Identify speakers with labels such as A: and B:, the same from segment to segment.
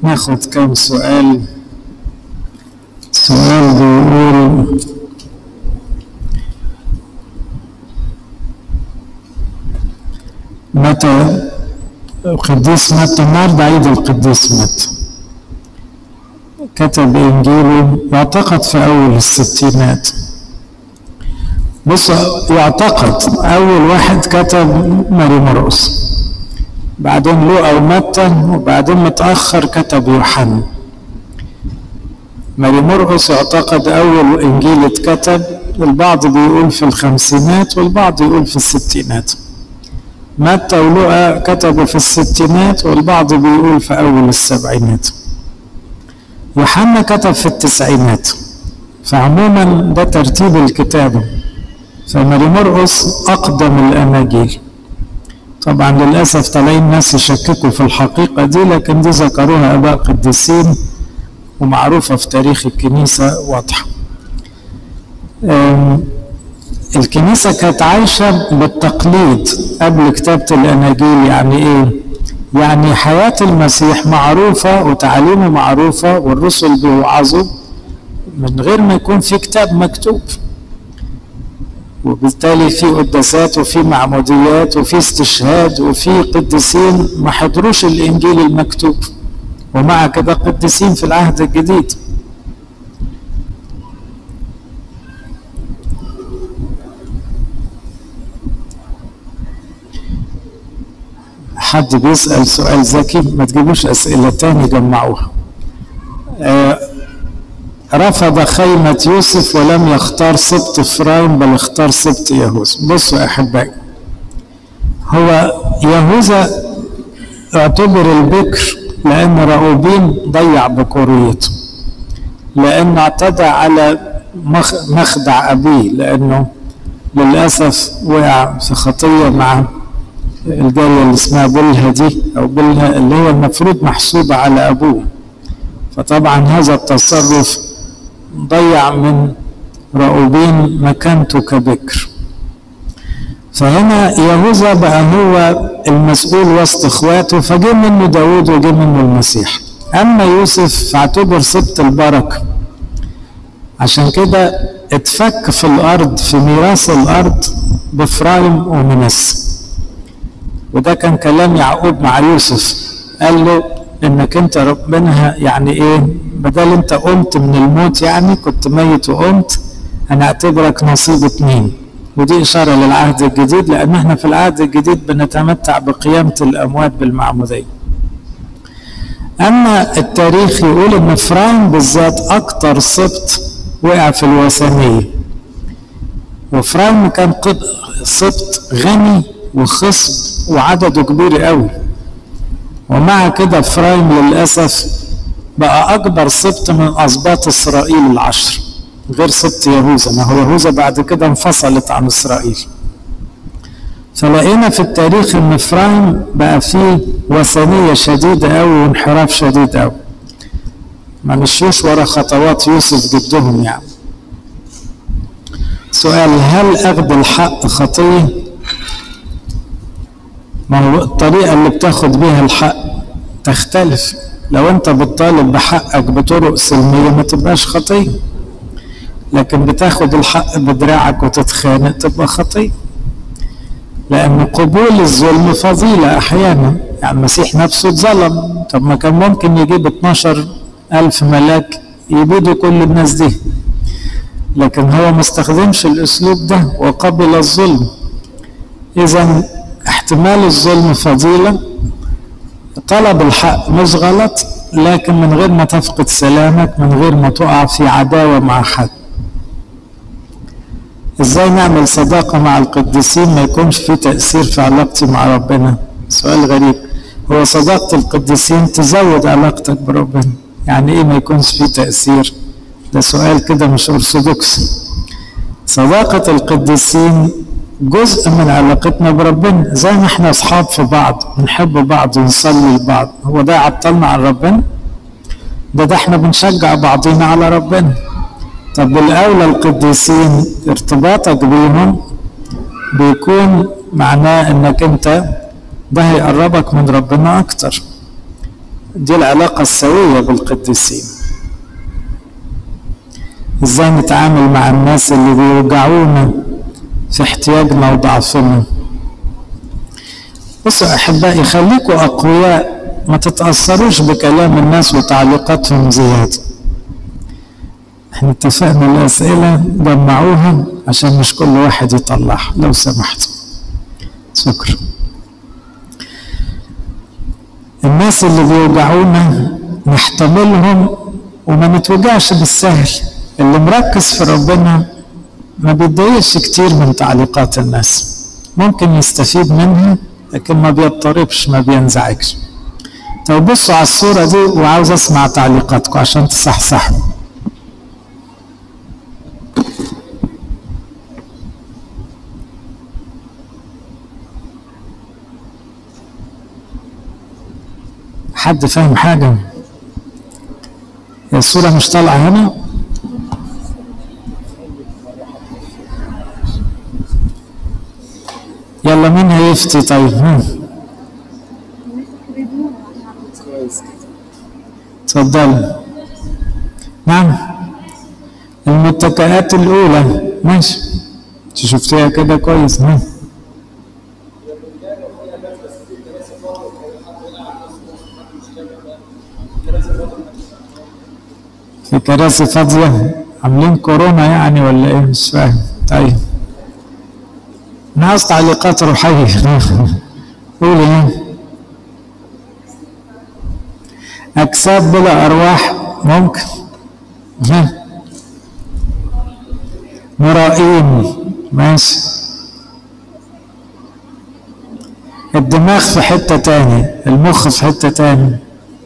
A: ناخد كم سؤال سؤال بيقول متى القديس متى النهارده عيد القديس متى كتب انجيله يعتقد في اول الستينات بص يعتقد اول واحد كتب ماري مرقس بعدين لوقا ومتى وبعدين متاخر كتب يوحنا ماري مرقس يعتقد اول انجيل اتكتب البعض بيقول في الخمسينات والبعض يقول في الستينات متى ولوقا كتبوا في الستينات والبعض بيقول في اول السبعينات يوحنا كتب في التسعينات فعموما ده ترتيب الكتابة فماري مرقس أقدم الأناجيل طبعا للأسف طالعين ناس يشككوا في الحقيقة دي لكن دي ذكروها آباء قديسين ومعروفة في تاريخ الكنيسة واضحة الكنيسة كانت عايشة بالتقليد قبل كتابة الأناجيل يعني إيه؟ يعني حياة المسيح معروفة وتعاليمه معروفة والرسل بيوعظوا من غير ما يكون في كتاب مكتوب وبالتالي في قداسات وفي معموديات وفي استشهاد وفي قديسين ما حضروش الإنجيل المكتوب ومع كده قديسين في العهد الجديد حد بيسأل سؤال ذكي ما تجيبوش أسئلة تاني جمعوها آه رفض خيمة يوسف ولم يختار سبط إفرايم بل اختار سبط يهوذا بصوا يا أحبائي هو يهوذا اعتبر البكر لأن رأوبين ضيع بكوريته لأنه اعتدى على مخدع أبيه لأنه للأسف وقع في خطية مع الجارية اللي اسمها بلها دي أو بلها اللي هو المفروض محسوبة على أبوه فطبعا هذا التصرف ضيع من رأوبين مكانته كبكر فهنا يهوذا بقى هو المسؤول وسط اخواته فجه منه داود وجه منه المسيح اما يوسف فاعتبر سبط البركه عشان كده اتفك في الارض في ميراث الارض بفرايم ومنس وده كان كلام يعقوب مع يوسف قال له انك انت ربنا يعني ايه بدل انت قمت من الموت يعني كنت ميت وقمت انا اعتبرك نصيب اتنين ودي اشاره للعهد الجديد لان احنا في العهد الجديد بنتمتع بقيامه الاموات بالمعموديه اما التاريخ يقول ان افرايم بالذات اكتر سبط وقع في الوثنيه وافرايم كان سبط غني وخصب وعدده كبير قوي ومع كده افرايم للاسف بقى اكبر سبط من اسباط اسرائيل العشر غير سبط يهوذا ما هو يهوذا بعد كده انفصلت عن اسرائيل فلقينا في التاريخ ان افرايم بقى فيه وثنيه شديده قوي وانحراف شديد قوي ما مشيوش ورا خطوات يوسف جدهم يعني سؤال هل اخذ الحق خطيه ما هو الطريقه اللي بتاخد بيها الحق تختلف لو انت بتطالب بحقك بطرق سلميه ما تبقاش خطيه لكن بتاخد الحق بدراعك وتتخانق تبقى خطيه لأن قبول الظلم فضيلة أحيانا يعني المسيح نفسه اتظلم طب ما كان ممكن يجيب 12 ألف ملاك يبيدوا كل الناس دي لكن هو ما استخدمش الأسلوب ده وقبل الظلم إذا احتمال الظلم فضيلة طلب الحق مش غلط لكن من غير ما تفقد سلامك من غير ما تقع في عداوة مع حد ازاي نعمل صداقة مع القديسين ما يكونش في تأثير في علاقتي مع ربنا سؤال غريب هو صداقة القديسين تزود علاقتك بربنا يعني ايه ما يكونش في تأثير ده سؤال كده مش أرثوذكسي صداقة القديسين جزء من علاقتنا بربنا زي ما احنا اصحاب في بعض بنحب بعض ونصلي لبعض هو ده عطلنا عن ربنا ده ده احنا بنشجع بعضينا على ربنا طب بالاولى القديسين ارتباطك بيهم بيكون معناه انك انت ده هيقربك من ربنا اكتر دي العلاقة السوية بالقديسين ازاي نتعامل مع الناس اللي بيوجعونا في احتياجنا وضعفنا بصوا احبائي خليكوا اقوياء ما تتاثروش بكلام الناس وتعليقاتهم زياده احنا اتفقنا الاسئله جمعوها عشان مش كل واحد يطلعها لو سمحتوا شكرا الناس اللي بيوجعونا نحتملهم وما نتوجعش بالسهل اللي مركز في ربنا ما بيتضايقش كتير من تعليقات الناس ممكن يستفيد منها لكن ما بيضطربش ما بينزعجش طب بصوا على الصورة دي وعاوز اسمع تعليقاتكم عشان تصحصحوا حد فاهم حاجة هي الصورة مش طالعة هنا يلا مين هيفتي طيب ها تفضل نعم المتكئات الأولى ماشي شفتيها كده كويس ها في كراسي فاضية عاملين كورونا يعني ولا ايه مش فاهم طيب ناقص تعليقات روحية قولي ايه أجساد بلا أرواح ممكن ها مرائين ماشي الدماغ في حتة تاني المخ في حتة تاني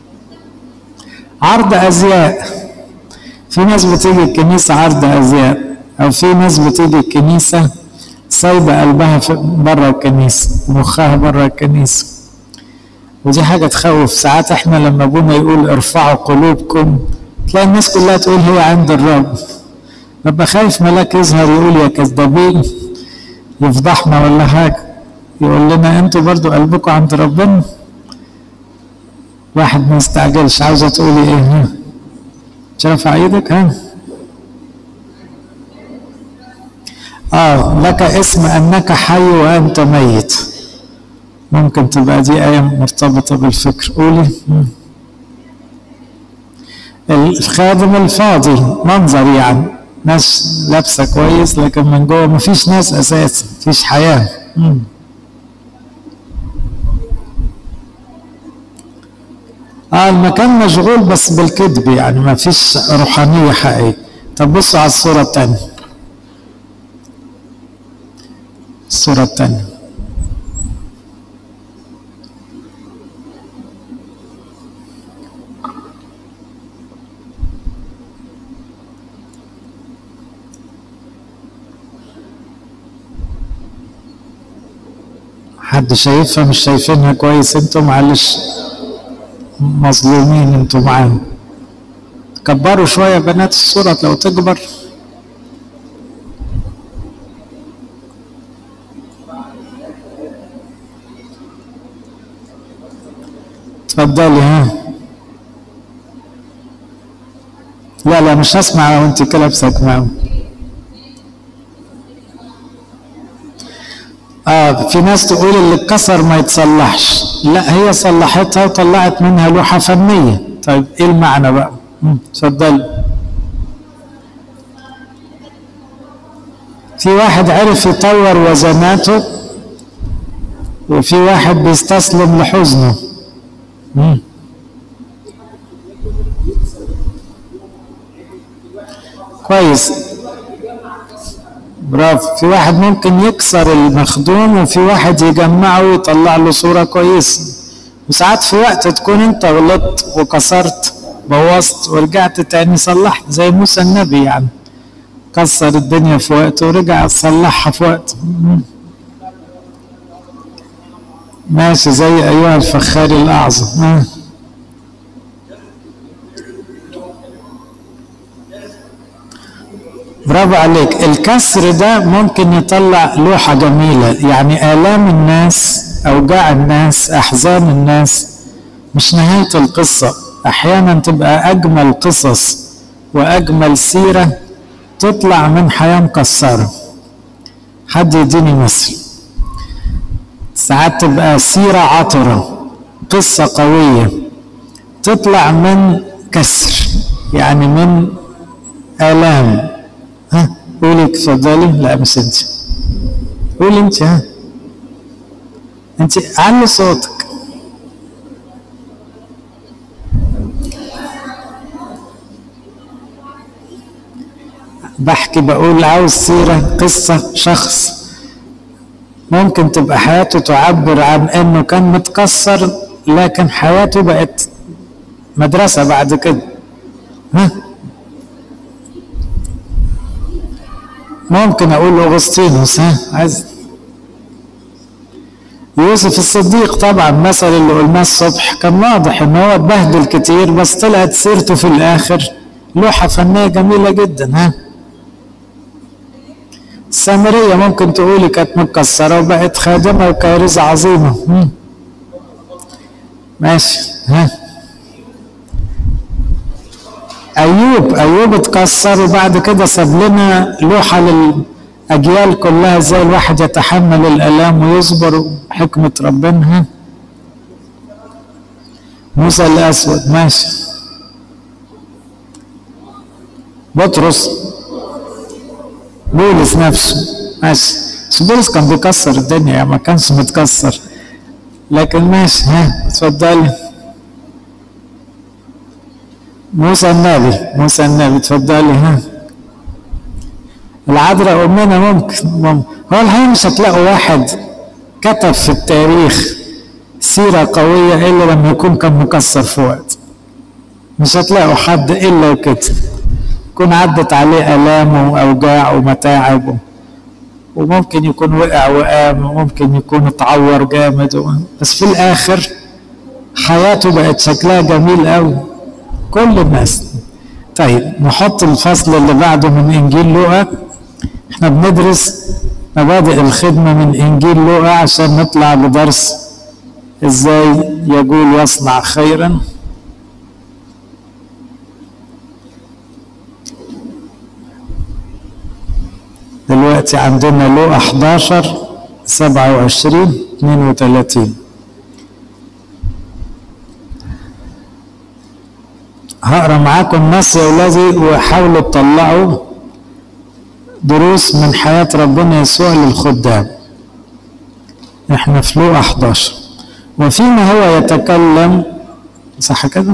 A: عرض أزياء في ناس بتيجي الكنيسة عرض أزياء أو في ناس بتيجي الكنيسة سايبة قلبها بره الكنيسة ومخها بره الكنيسة ودي حاجة تخوف ساعات احنا لما ابونا يقول ارفعوا قلوبكم تلاقي الناس كلها تقول هي عند الرب ببقى خايف ملاك يظهر يقول يا كذابين يفضحنا ولا حاجة يقول لنا انتوا برضو قلبكم عند ربنا واحد ما يستعجلش عاوزة تقولي ايه ها مش رافع ايدك ها اه لك اسم انك حي وانت ميت ممكن تبقى دي آية مرتبطة بالفكر قولي الخادم الفاضي منظر يعني ناس لابسة كويس لكن من جوه مفيش ناس أساسا مفيش حياة مم. اه المكان مشغول بس بالكذب يعني ما فيش روحانية حقيقية طب بصوا على الصورة الثانية الصورة الثانية حد شايفها مش شايفينها كويس انتوا معلش مظلومين انتوا معاهم كبروا شوية بنات الصورة لو تكبر اتفضلي ها لا لا مش هسمع وانت كلابسك معاهم اه في ناس تقول اللي اتكسر ما يتصلحش لا هي صلحتها وطلعت منها لوحه فنيه طيب ايه المعنى بقى اتفضل في واحد عرف يطور وزناته وفي واحد بيستسلم لحزنه مم. كويس برافو في واحد ممكن يكسر المخدوم وفي واحد يجمعه ويطلع له صورة كويسة وساعات في وقت تكون انت غلطت وكسرت بوظت ورجعت تاني صلحت زي موسى النبي يعني كسر الدنيا في وقت ورجع صلحها في وقت ماشي زي ايها الفخار الاعظم آه. برافو عليك الكسر ده ممكن يطلع لوحة جميلة يعني آلام الناس أوجاع الناس أحزان الناس مش نهاية القصة أحيانا تبقى أجمل قصص وأجمل سيرة تطلع من حياة مكسرة حد يديني مثل ساعات تبقى سيرة عطرة قصة قوية تطلع من كسر يعني من آلام ها قولي تفضلي لا مش انت قولي انت ها انت علي صوتك بحكي بقول عاوز سيرة قصة شخص ممكن تبقى حياته تعبر عن انه كان متكسر لكن حياته بقت مدرسة بعد كده ها ممكن اقول اغسطينوس ها عايز يوسف الصديق طبعا مثل اللي قلناه الصبح كان واضح ان هو اتبهدل كتير بس طلعت سيرته في الاخر لوحة فنية جميلة جدا ها السامرية ممكن تقولي كانت متكسرة وبقت خادمة وكارثة عظيمة مم. ماشي ها أيوب أيوب اتكسر وبعد كده ساب لنا لوحة للأجيال كلها ازاي الواحد يتحمل الآلام ويصبر حكمة ربنا ها موسى الأسود ماشي بطرس بولس نفسه ماشي بس بولس كان بيكسر الدنيا ما كانش متكسر لكن ماشي ها اتفضلي موسى النبي موسى النبي اتفضلي ها العذراء امنا ممكن, ممكن. هو الحقيقه مش هتلاقوا واحد كتب في التاريخ سيرة قوية إلا لما يكون كان مكسر في وقت مش هتلاقوا حد إلا كده يكون عدت عليه آلام وأوجاع ومتاعب وممكن يكون وقع وقام وممكن يكون اتعور جامد بس في الآخر حياته بقت شكلها جميل قوي كل الناس طيب نحط الفصل اللي بعده من إنجيل لوقا احنا بندرس مبادئ الخدمة من إنجيل لوقا عشان نطلع بدرس إزاي يقول يصنع خيرا دلوقتي عندنا لو 11 27 32 هقرا معاكم النص يا ولادي وحاولوا تطلعوا دروس من حياة ربنا يسوع للخدام احنا في لو 11 وفيما هو يتكلم صح كده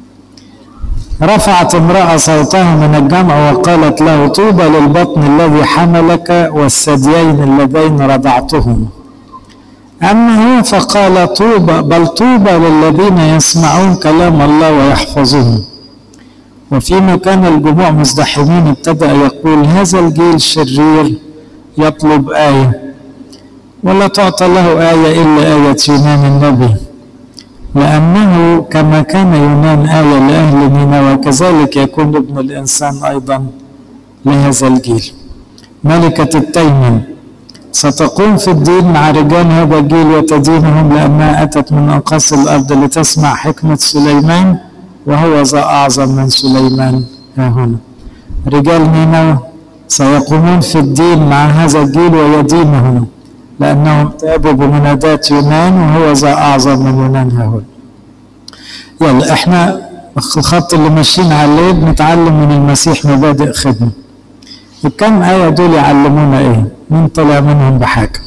A: رفعت امرأة صوتها من الجمع وقالت له طوبى للبطن الذي حملك والثديين اللذين رضعتهم أما هو فقال طوبى بل طوبى للذين يسمعون كلام الله ويحفظونه وفيما كان الجموع مزدحمين ابتدأ يقول هذا الجيل شرير يطلب آية ولا تعطى له آية إلا آية يونان النبي لأنه كما كان يونان آية لأهل نينوى كذلك يكون ابن الإنسان أيضا لهذا الجيل ملكة التيمن ستقوم في الدين مع رجال هذا الجيل وتدينهم لأنها أتت من أنقاص الأرض لتسمع حكمة سليمان وهو ذا أعظم من سليمان ها هنا رجال نينوى سيقومون في الدين مع هذا الجيل ويدينهم لأنهم تابوا بمنادات يونان وهو ذا أعظم من يونان ها هنا يلا احنا الخط اللي ماشيين عليه بنتعلم من المسيح مبادئ خدمة الكم آية دول يعلمونا ايه مين طلع منهم بحاجة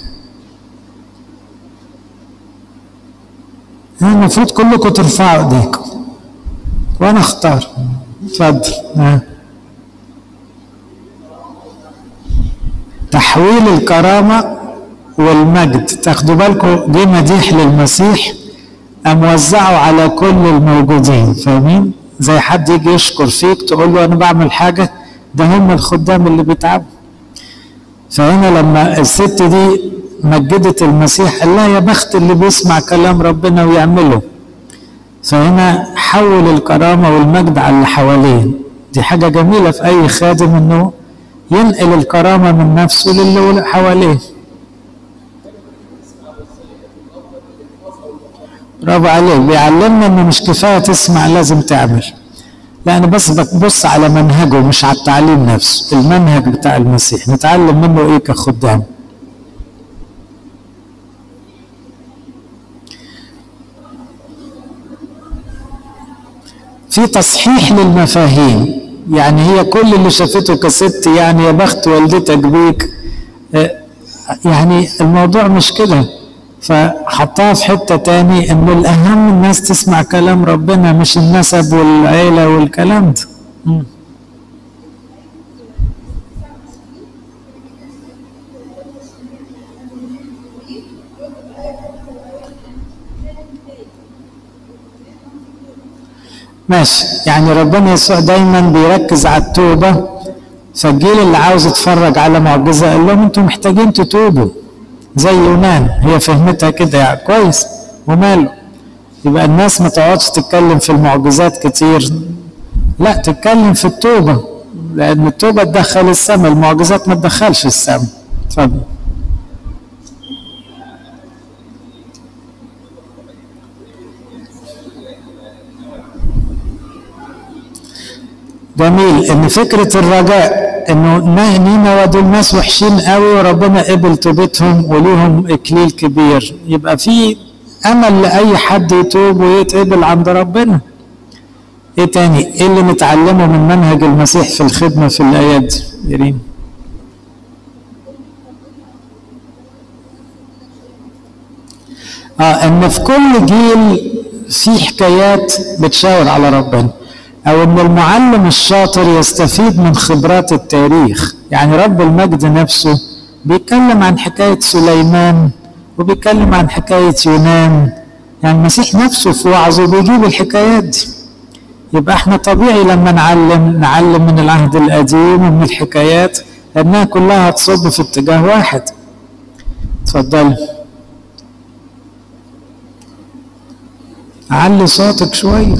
A: المفروض كلكم ترفعوا ايديكم وانا اختار اتفضل ها تحويل الكرامة والمجد تاخدوا بالكم دي مديح للمسيح أم وزعوا على كل الموجودين فاهمين زي حد يجي يشكر فيك تقول له أنا بعمل حاجة ده هم الخدام اللي بيتعبوا فهنا لما الست دي مجدت المسيح قال لها يا بخت اللي بيسمع كلام ربنا ويعمله فهنا حول الكرامة والمجد على اللي حواليه دي حاجة جميلة في أي خادم إنه ينقل الكرامة من نفسه للي حواليه برافو عليك بيعلمنا انه مش كفايه تسمع لازم تعمل لا انا بس ببص على منهجه مش على التعليم نفسه المنهج بتاع المسيح نتعلم منه ايه كخدام في تصحيح للمفاهيم يعني هي كل اللي شافته كست يعني يا بخت والدتك بيك يعني الموضوع مش كده فحطها في حته تاني انه الاهم الناس تسمع كلام ربنا مش النسب والعيله والكلام ده م. ماشي يعني ربنا يسوع دايما بيركز على التوبه فالجيل اللي عاوز يتفرج على معجزه قال لهم انتم محتاجين تتوبوا زي يونان هي فهمتها كده يعني كويس وماله يبقى الناس ما تقعدش تتكلم في المعجزات كتير لا تتكلم في التوبة لأن التوبة تدخل السماء المعجزات ما تدخلش السماء اتفضل جميل ان فكرة الرجاء انه نينا ودول ناس وحشين قوي وربنا قبل توبتهم وليهم اكليل كبير يبقى في امل لاي حد يتوب ويتقبل عند ربنا ايه تاني ايه اللي نتعلمه من منهج المسيح في الخدمة في الايات دي يرين اه ان في كل جيل في حكايات بتشاور على ربنا او ان المعلم الشاطر يستفيد من خبرات التاريخ يعني رب المجد نفسه بيتكلم عن حكاية سليمان وبيتكلم عن حكاية يونان يعني المسيح نفسه في وعظه بيجيب الحكايات دي يبقى احنا طبيعي لما نعلم نعلم من العهد القديم ومن الحكايات لانها كلها تصب في اتجاه واحد اتفضل علي صوتك شويه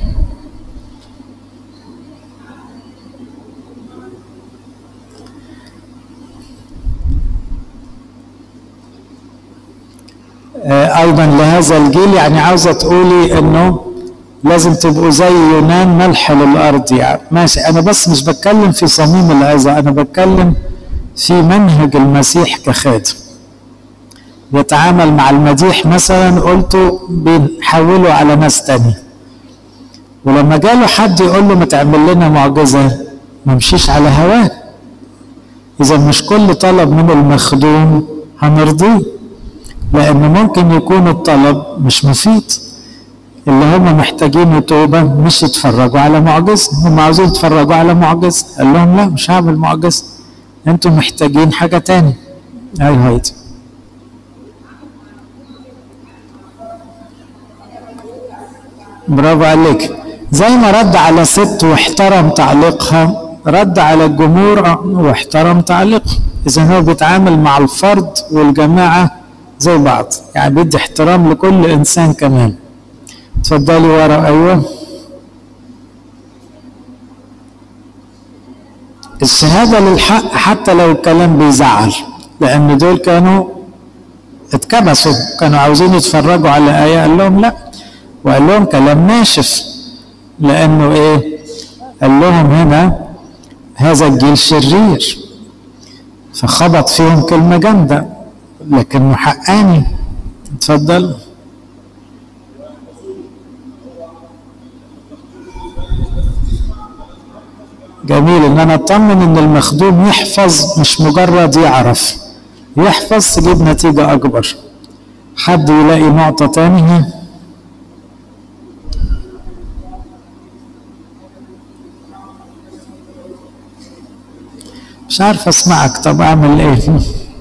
A: ايضا لهذا الجيل يعني عاوزه تقولي انه لازم تبقوا زي يونان ملح للارض يعني ماشي انا بس مش بتكلم في صميم العظه انا بتكلم في منهج المسيح كخادم يتعامل مع المديح مثلا قلته بنحوله على ناس تانية ولما جاله حد يقول له ما تعمل لنا معجزه ما مشيش على هواه اذا مش كل طلب من المخدوم هنرضيه لأن ممكن يكون الطلب مش مفيد اللي هم محتاجين توبة مش يتفرجوا على معجزة هم عاوزين يتفرجوا على معجزة قال لهم لا مش هعمل معجزة انتوا محتاجين حاجة تاني اي هايدي برافو عليك زي ما رد على ست واحترم تعليقها رد على الجمهور واحترم تعليقها اذا هو بيتعامل مع الفرد والجماعه زي بعض يعني بدي احترام لكل انسان كمان اتفضلي ورا ايوه الشهاده للحق حتى لو الكلام بيزعل لان دول كانوا اتكبسوا كانوا عاوزين يتفرجوا على ايه قال لهم لا وقال لهم كلام ناشف لانه ايه قال لهم هنا هذا الجيل شرير فخبط فيهم كلمه جامده لكنه حقاني اتفضل جميل ان انا اطمن ان المخدوم يحفظ مش مجرد يعرف يحفظ تجيب نتيجة اكبر حد يلاقي نقطة تانية مش عارف اسمعك طب اعمل ايه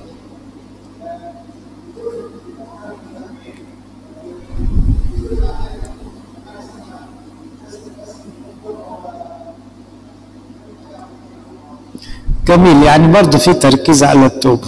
A: جميل يعني برضه في تركيز على التوبة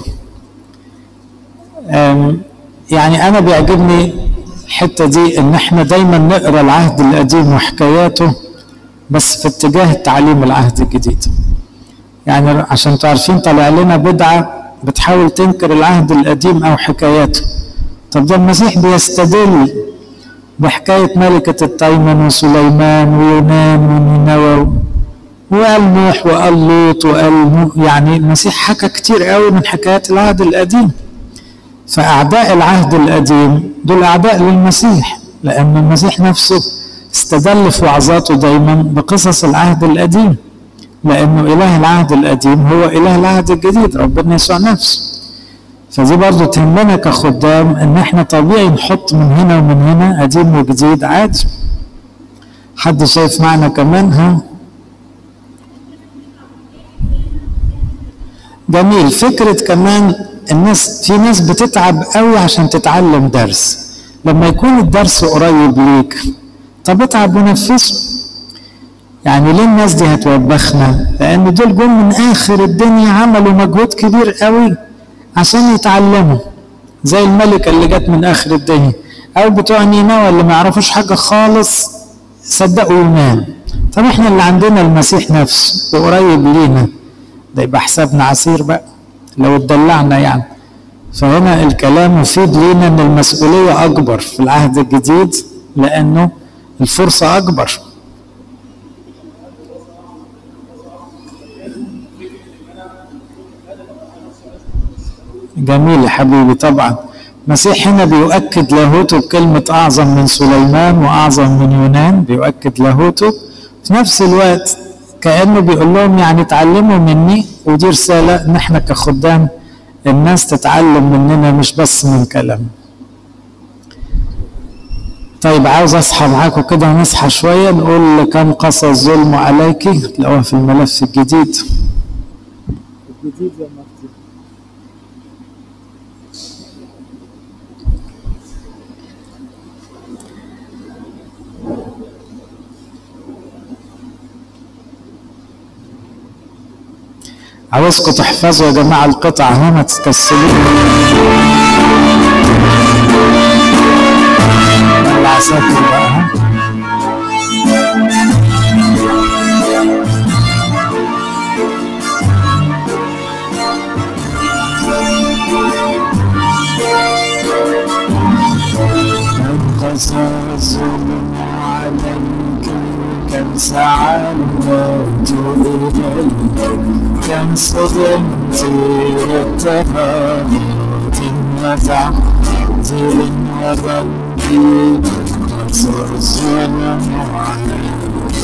A: يعني أنا بيعجبني الحتة دي إن إحنا دايما نقرأ العهد القديم وحكاياته بس في اتجاه تعليم العهد الجديد يعني عشان تعرفين طالع لنا بدعة بتحاول تنكر العهد القديم أو حكاياته طب ده المسيح بيستدل بحكاية ملكة التيمن وسليمان ويونان ونينوى وقال نوح وقال لوط وقال يعني المسيح حكى كتير قوي من حكايات العهد القديم فأعداء العهد القديم دول أعداء للمسيح لأن المسيح نفسه استدل في وعظاته دايما بقصص العهد القديم لأنه إله العهد القديم هو إله العهد الجديد ربنا يسوع نفسه فدي برضو تهمنا كخدام إن إحنا طبيعي نحط من هنا ومن هنا قديم وجديد عادي حد شايف معنا كمان ها جميل فكرة كمان الناس في ناس بتتعب قوي عشان تتعلم درس لما يكون الدرس قريب ليك طب اتعب ونفسه يعني ليه الناس دي هتوبخنا لان دول جم من اخر الدنيا عملوا مجهود كبير قوي عشان يتعلموا زي الملكة اللي جت من اخر الدنيا او بتوع نينوى اللي ما يعرفوش حاجة خالص صدقوا يونان طب احنا اللي عندنا المسيح نفسه وقريب لينا ده يبقى حسابنا عسير بقى لو اتدلعنا يعني فهنا الكلام مفيد لينا ان المسؤولية اكبر في العهد الجديد لانه الفرصة اكبر جميل يا حبيبي طبعا المسيح هنا بيؤكد لاهوته بكلمة أعظم من سليمان وأعظم من يونان بيؤكد لاهوته في نفس الوقت كأنه بيقول لهم يعني اتعلموا مني ودي رسالة إن إحنا كخدام الناس تتعلم مننا مش بس من كلام طيب عاوز أصحى معاكم كده نصحى شوية نقول كم قصى الظلم عليك تلاقوها في الملف الجديد
B: الجديد يا مفتي
A: عاوزكم تحفظوا يا جماعة القطعة ها ما تكسلوش العساكر بقى ها انقسى الظلم عليك كم سعدت إليك كم صدمت للتهامات وتعذير وذنبي انقسى الظلم عليك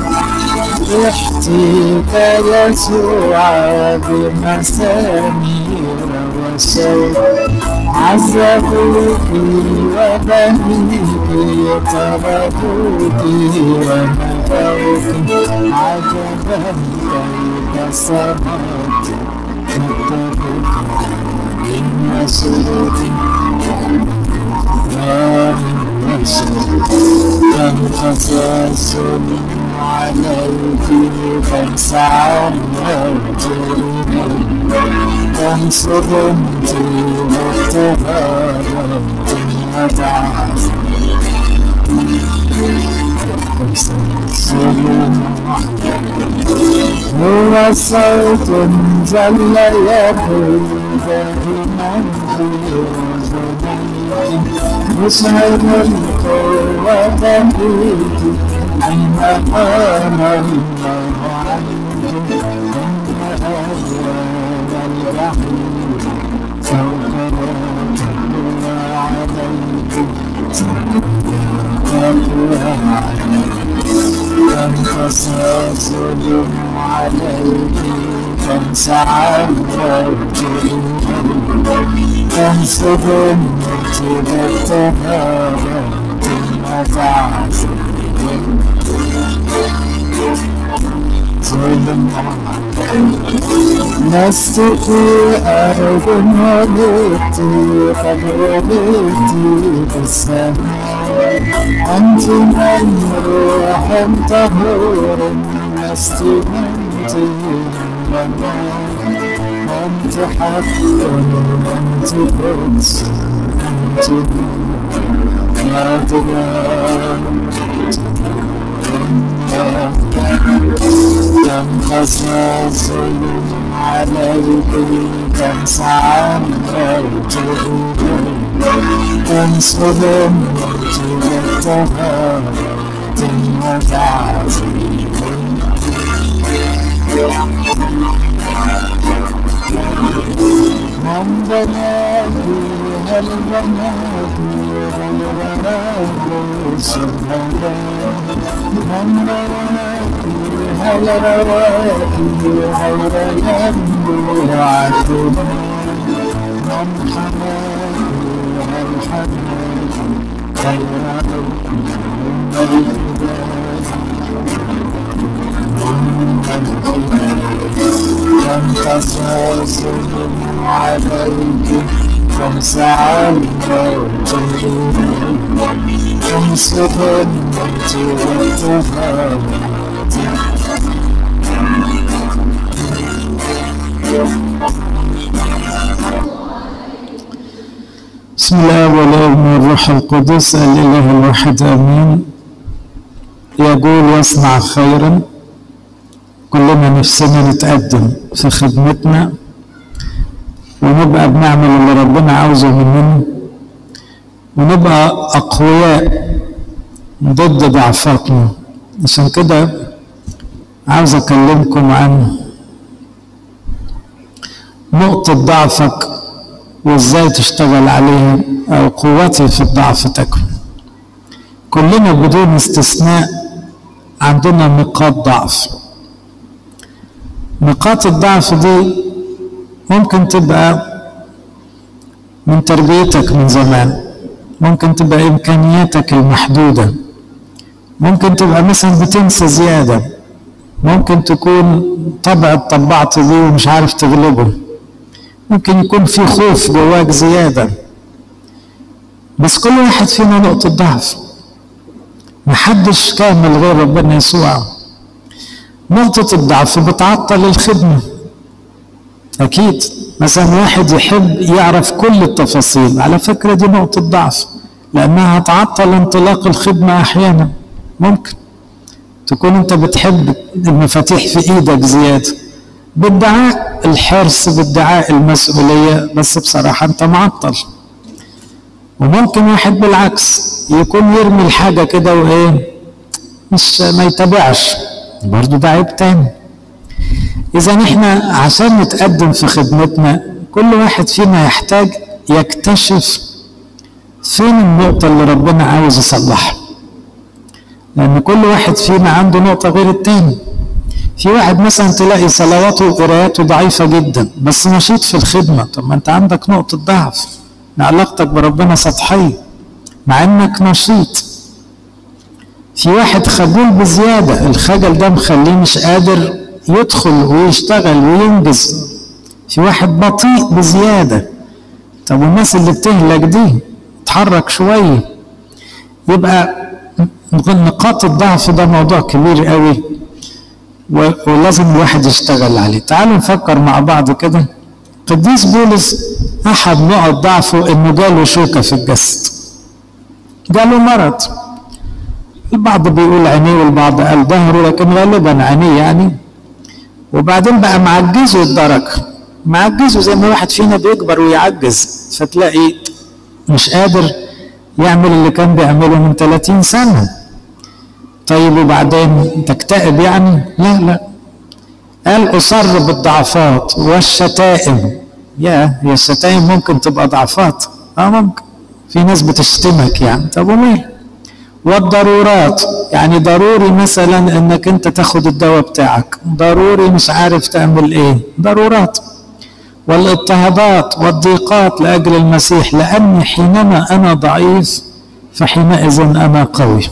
A: رحتك يسوع بمسامير وشوق عذبوك وبنيك طردوك ونفوك عجبا كيف صمت نتبك من مسوق ومن مسوق تنقص الظلم عليك فانسعى الموت تنصر انت وتهارت وتعافى هو صوت جل يقول دائما مشعر القوة فيك حين قام الله عنه إن أهوال الجحيم سوف تقوى عليك تقوى عليك تنقصى الظلم عليك تنسعى الموت تنصب الموت بالتهارة المتعسر ظلم لست في أرض ولدت قد ولدت في السماء أنت من روح طهور لست من طين أنت حق أنت قدس أنت يا تبارك تنقص الظلم عليك كم ساعة تنصب الموت بالطهارة وتعزيم من بنات هل بنات هل بنات سبحان من بنات هل رواتي هل رجل عدنا من حماتي هل حماتي خير كم قصاص عليك كم ساعة كم سبب والتفاوت بسم الله والابن والروح القدس الاله الواحد امين يقول يصنع خيرا كلنا نفسنا نتقدم في خدمتنا ونبقى بنعمل اللي ربنا عاوزه مننا ونبقى اقوياء ضد ضعفاتنا عشان كده عاوز اكلمكم عن نقطة ضعفك وازاي تشتغل عليها او قوتي في الضعف تكمن كلنا بدون استثناء عندنا نقاط ضعف نقاط الضعف دي ممكن تبقى من تربيتك من زمان ممكن تبقى امكانياتك المحدوده ممكن تبقى مثلا بتنسى زياده ممكن تكون طبع طبعت بيه ومش عارف تغلبه ممكن يكون في خوف جواك زياده بس كل واحد فينا نقطه ضعف محدش كامل غير ربنا يسوع نقطة الضعف بتعطل الخدمة أكيد مثلا واحد يحب يعرف كل التفاصيل على فكرة دي نقطة ضعف لأنها تعطل انطلاق الخدمة أحيانا ممكن تكون أنت بتحب المفاتيح في إيدك زيادة بادعاء الحرص بادعاء المسؤولية بس بصراحة أنت معطل وممكن واحد بالعكس يكون يرمي الحاجة كده وإيه مش ما يتابعش برضه ده عيب تاني إذا إحنا عشان نتقدم في خدمتنا كل واحد فينا يحتاج يكتشف فين النقطة اللي ربنا عاوز يصلحها لأن كل واحد فينا عنده نقطة غير التاني في واحد مثلا تلاقي صلواته وقراءاته ضعيفة جدا بس نشيط في الخدمة طب ما أنت عندك نقطة ضعف إن علاقتك بربنا سطحية مع إنك نشيط في واحد خجول بزيادة الخجل ده مخليه مش قادر يدخل ويشتغل وينجز في واحد بطيء بزيادة طب والناس اللي بتهلك دي اتحرك شوية يبقى نقاط الضعف ده موضوع كبير قوي ولازم الواحد يشتغل عليه تعالوا نفكر مع بعض كده قديس بولس احد نقط ضعفه انه جاله شوكة في الجسد جاله مرض البعض بيقول عينيه والبعض قال ظهره لكن غالبا عينيه يعني وبعدين بقى معجزه الدرجة معجزه زي ما واحد فينا بيكبر ويعجز فتلاقي مش قادر يعمل اللي كان بيعمله من 30 سنة طيب وبعدين تكتئب يعني لا لا قال أصر بالضعفات والشتائم يا هي الشتائم ممكن تبقى ضعفات اه ممكن في ناس بتشتمك يعني طب ومال والضرورات يعني ضروري مثلا انك انت تاخد الدواء بتاعك ضروري مش عارف تعمل ايه ضرورات والاضطهادات والضيقات لاجل المسيح لاني حينما انا ضعيف فحينئذ انا قوي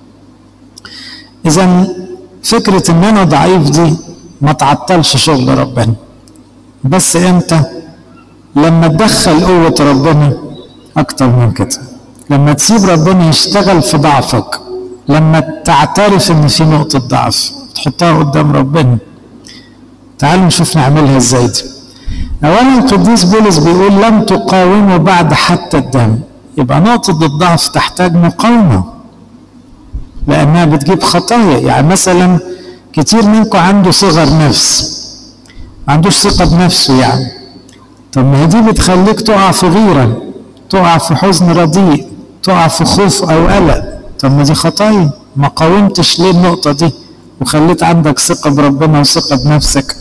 A: اذا فكره ان انا ضعيف دي ما تعطلش شغل ربنا بس امتى لما تدخل قوه ربنا اكتر من كده لما تسيب ربنا يشتغل في ضعفك لما تعترف ان في نقطة ضعف تحطها قدام ربنا تعالوا نشوف نعملها ازاي دي اولا القديس بولس بيقول لم تقاوموا بعد حتى الدم يبقى نقطة الضعف تحتاج مقاومة لأنها بتجيب خطايا يعني مثلا كتير منكم عنده صغر نفس ما عندوش ثقة بنفسه يعني طب ما هي دي بتخليك تقع في غيرة تقع في حزن رديء تقع في خوف أو قلق طب ما دي خطايا ما قاومتش ليه النقطة دي وخليت عندك ثقة بربنا وثقة بنفسك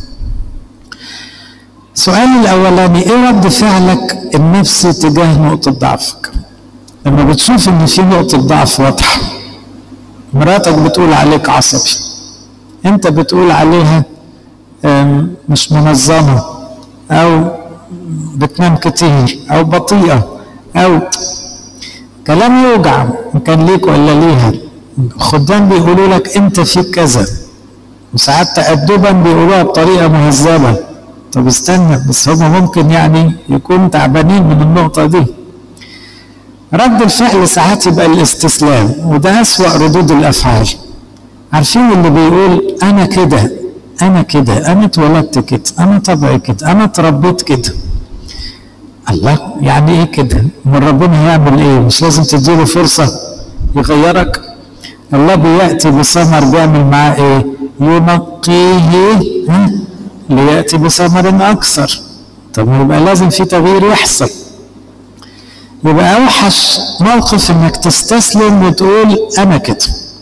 A: سؤال الأولاني إيه رد فعلك النفسي تجاه نقطة ضعفك لما بتشوف إن في نقطة ضعف واضحة مراتك بتقول عليك عصبي أنت بتقول عليها مش منظمة أو بتنام كتير أو بطيئة أو كلام يوجع إن كان ليك ولا ليها خدام بيقولوا لك أنت فيك كذا وساعات تأدبا بيقولوها بطريقة مهذبة طب استنى بس هم ممكن يعني يكونوا تعبانين من النقطة دي رد الفعل ساعات يبقى الاستسلام وده أسوأ ردود الأفعال عارفين اللي بيقول أنا كده أنا كده أنا اتولدت كده أنا طبعي كده أنا اتربيت كده الله يعني إيه كده؟ من ربنا هيعمل إيه؟ مش لازم تديله فرصة يغيرك الله بيأتي بثمر بيعمل معاه إيه؟ ينقيه ليأتي بثمر أكثر طب يبقى لازم في تغيير يحصل يبقى أوحش موقف إنك تستسلم وتقول أنا كده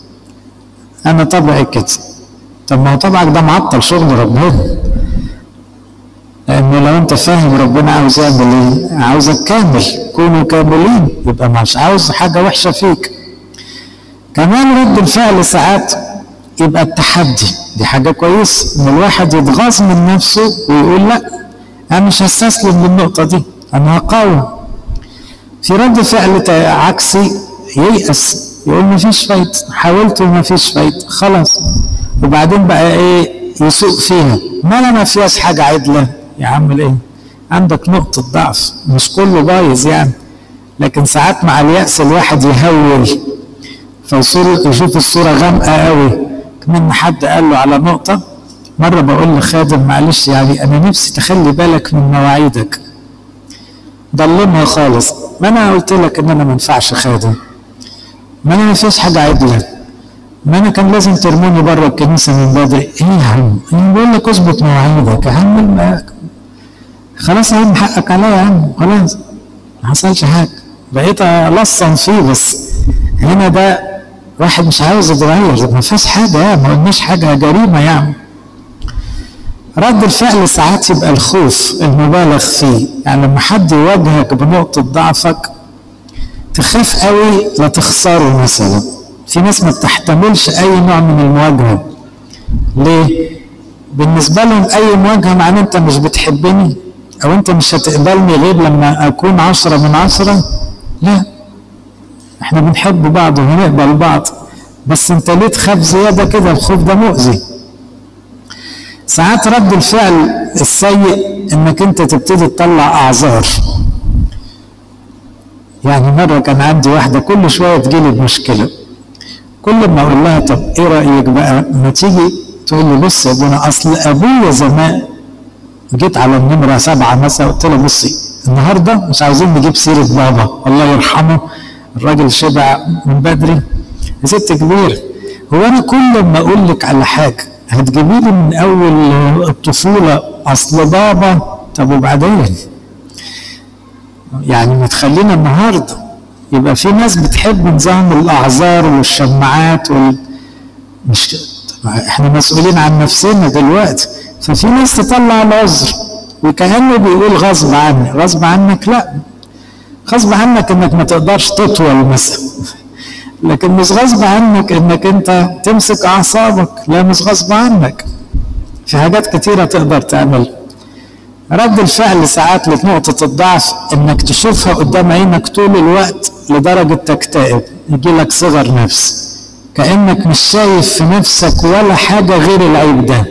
A: أنا طبعي كده طب ما هو طبعك ده معطل شغل ربنا لأنه لو أنت فاهم ربنا عاوز يعمل إيه؟ عاوزك كامل كونوا كاملين يبقى مش عاوز حاجة وحشة فيك كمان رد الفعل ساعات يبقى التحدي دي حاجة كويس إن الواحد يتغاظ من نفسه ويقول لا أنا مش هستسلم للنقطة دي أنا هقاوم في رد فعل عكسي ييأس يقول مفيش فايدة حاولت ومفيش فايدة خلاص وبعدين بقى ايه يسوق فيها ما انا ما فيهاش حاجة عدلة يا عم ايه عندك نقطة ضعف مش كله بايظ يعني لكن ساعات مع اليأس الواحد يهول فيصير يشوف الصورة غامقة قوي كمان حد قال له على نقطة مرة بقول لخادم معلش يعني أنا نفسي تخلي بالك من مواعيدك ضلمها خالص ما أنا قلت لك إن أنا ما ينفعش خادم ما أنا ما فيش حاجة عدلة ما أنا كان لازم ترموني بره الكنيسة من بدري إيه يا عم أنا بقول لك اظبط مواعيدك يا عم ما- خلاص يا عم حقك عليا يا عم خلاص ما حصلش حاجة بقيت ألصن فيه بس هنا ده واحد مش عاوز يتغير ما فيهاش حاجة يعني ما قلناش حاجة جريمة يعني رد الفعل ساعات يبقى الخوف المبالغ فيه يعني لما حد يواجهك بنقطة ضعفك تخاف قوي لا تخسره مثلا في ناس ما بتحتملش اي نوع من المواجهة ليه بالنسبة لهم اي مواجهة معناه انت مش بتحبني او انت مش هتقبلني غير لما اكون عشرة من عشرة لا احنا بنحب بعض وهنقبل بعض بس انت ليه تخاف زيادة كده الخوف ده مؤذي ساعات رد الفعل السيء انك انت تبتدي تطلع اعذار يعني مرة كان عندي واحدة كل شوية تجيلي بمشكلة كل ما اقول لها طب ايه رأيك بقى ما تيجي تقول لي بص يا ابونا اصل ابويا زمان جيت على النمرة سبعة مثلا قلت لها بصي النهاردة مش عاوزين نجيب سيرة بابا الله يرحمه الراجل شبع من بدري يا ست كبير هو انا كل ما اقول لك على حاجة هتجيبي لي من اول الطفولة اصل بابا طب وبعدين يعني ما تخلينا النهارده يبقى في ناس بتحب نظام الاعذار والشماعات وال مش احنا مسؤولين عن نفسنا دلوقتي ففي ناس تطلع العذر وكانه بيقول غصب عني غصب عنك لا غصب عنك انك ما تقدرش تطول مثلا لكن مش غصب عنك انك انت تمسك اعصابك لا مش غصب عنك في حاجات كتيره تقدر تعملها رد الفعل ساعات لنقطة الضعف انك تشوفها قدام عينك طول الوقت لدرجة تكتئب يجي لك صغر نفس كأنك مش شايف في نفسك ولا حاجة غير العيب ده